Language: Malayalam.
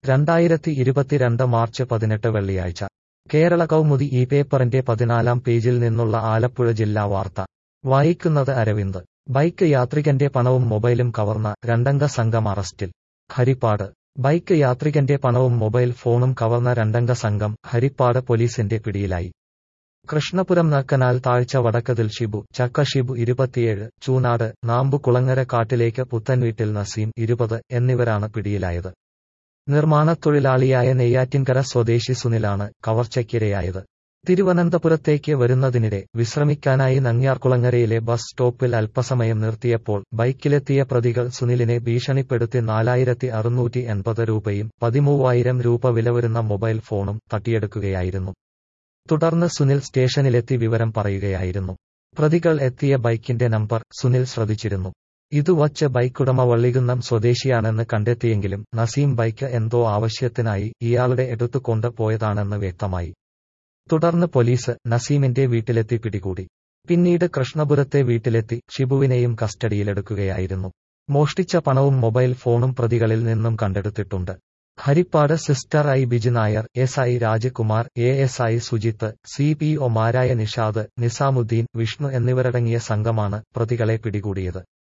രണ്ടായിരത്തി ഇരുപത്തിരണ്ട് മാർച്ച് പതിനെട്ട് വെള്ളിയാഴ്ച കേരള കൗമുദി ഈ പേപ്പറിന്റെ പതിനാലാം പേജിൽ നിന്നുള്ള ആലപ്പുഴ ജില്ലാ വാർത്ത വായിക്കുന്നത് അരവിന്ദ് ബൈക്ക് യാത്രികന്റെ പണവും മൊബൈലും കവർന്ന രണ്ടംഗ സംഘം അറസ്റ്റിൽ ഹരിപ്പാട് ബൈക്ക് യാത്രികന്റെ പണവും മൊബൈൽ ഫോണും കവർന്ന രണ്ടംഗ സംഘം ഹരിപ്പാട് പോലീസിന്റെ പിടിയിലായി കൃഷ്ണപുരം നക്കനാൽ താഴ്ച വടക്കതിൽ ഷിബു ചക്ക ഷിബു ഇരുപത്തിയേഴ് ചൂനാട് നാമ്പു കുളങ്ങര കാട്ടിലേക്ക് പുത്തൻവീട്ടിൽ നസീം ഇരുപത് എന്നിവരാണ് പിടിയിലായത് നിർമ്മാണത്തൊഴിലാളിയായ നെയ്യാറ്റിൻകര സ്വദേശി സുനിലാണ് കവർച്ചയ്ക്കിരയായത് തിരുവനന്തപുരത്തേക്ക് വരുന്നതിനിടെ വിശ്രമിക്കാനായി നങ്ങ്യാർകുളങ്ങരയിലെ ബസ് സ്റ്റോപ്പിൽ അല്പസമയം നിർത്തിയപ്പോൾ ബൈക്കിലെത്തിയ പ്രതികൾ സുനിലിനെ ഭീഷണിപ്പെടുത്തി നാലായിരത്തി അറുന്നൂറ്റി എൺപത് രൂപയും പതിമൂവായിരം രൂപ വില വരുന്ന മൊബൈൽ ഫോണും തട്ടിയെടുക്കുകയായിരുന്നു തുടർന്ന് സുനിൽ സ്റ്റേഷനിലെത്തി വിവരം പറയുകയായിരുന്നു പ്രതികൾ എത്തിയ ബൈക്കിന്റെ നമ്പർ സുനിൽ ശ്രദ്ധിച്ചിരുന്നു ഇതു വച്ച് ബൈക്കുടമ വള്ളികുന്നം സ്വദേശിയാണെന്ന് കണ്ടെത്തിയെങ്കിലും നസീം ബൈക്ക് എന്തോ ആവശ്യത്തിനായി ഇയാളുടെ എടുത്തു കൊണ്ട് പോയതാണെന്ന് വ്യക്തമായി തുടർന്ന് പോലീസ് നസീമിന്റെ വീട്ടിലെത്തി പിടികൂടി പിന്നീട് കൃഷ്ണപുരത്തെ വീട്ടിലെത്തി ഷിബുവിനെയും കസ്റ്റഡിയിലെടുക്കുകയായിരുന്നു മോഷ്ടിച്ച പണവും മൊബൈൽ ഫോണും പ്രതികളിൽ നിന്നും കണ്ടെടുത്തിട്ടുണ്ട് Harippad sister I Biji Nair S I Rajakumar A S I Sujith C P ഒമാരായ നിഷാദ് നിസാമുദ്ദീൻ വിഷ്ണു എന്നിവരടങ്ങിയ സംഘമാണ് പ്രതികളെ പിടികൂടിയത്